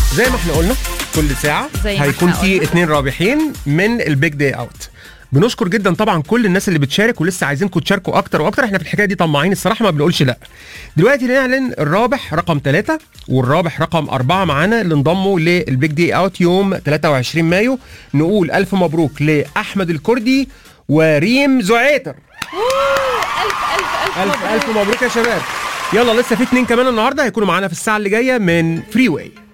زي ما احنا قلنا كل ساعه زي ما هيكون احنا في قلنا. اتنين رابحين من البيج داي اوت بنشكر جدا طبعا كل الناس اللي بتشارك ولسه عايزينكم تشاركوا اكتر واكتر احنا في الحكايه دي طماعين الصراحه ما بنقولش لا دلوقتي نعلن الرابح رقم ثلاثة والرابح رقم أربعة معانا اللي انضموا للبيج داي اوت يوم 23 مايو نقول الف مبروك لاحمد الكردي وريم زعيتر الف الف الف, الف الف مبروك يا شباب يلا لسه في اتنين كمان النهارده هيكونوا معانا في الساعه اللي جايه من فري واي